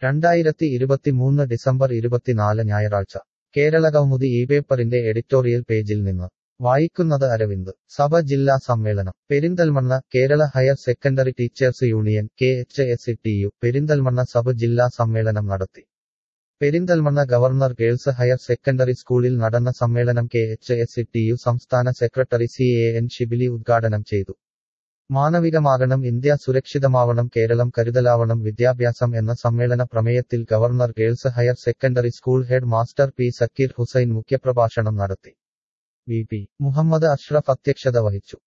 രണ്ടായിരത്തി ഇരുപത്തിമൂന്ന് ഡിസംബർ ഇരുപത്തിനാല് ഞായറാഴ്ച കേരള കൗമുദി ഈ പേപ്പറിന്റെ എഡിറ്റോറിയൽ പേജിൽ നിന്ന് വായിക്കുന്നത് അരവിന്ദ് സഭ ജില്ലാ സമ്മേളനം Perinthalmanna Kerala higher secondary teachers union K H S T U Perinthalmanna സഭ ജില്ലാ സമ്മേളനം നടത്തി Perinthalmanna government girls higher secondary സ്കൂളിൽ നടന്ന സമ്മേളനം K H S T U സംസ്ഥാന secretary C A N Shibili ഉദ്ഘാടനം ചെയ്തു മാനവികമാകണം ഇന്ത്യ സുരക്ഷിതമാവണം കേരളം കരുതലാവണം വിദ്യാഭ്യാസം എന്ന സമ്മേളന പ്രമേയത്തിൽ government girls higher secondary school head master P Sakkeer Hussain മുഖ്യപ്രഭാഷണം നടത്തി വി പി മുഹമ്മദ് അഷ്റഫ് അധ്യക്ഷത വഹിച്ചു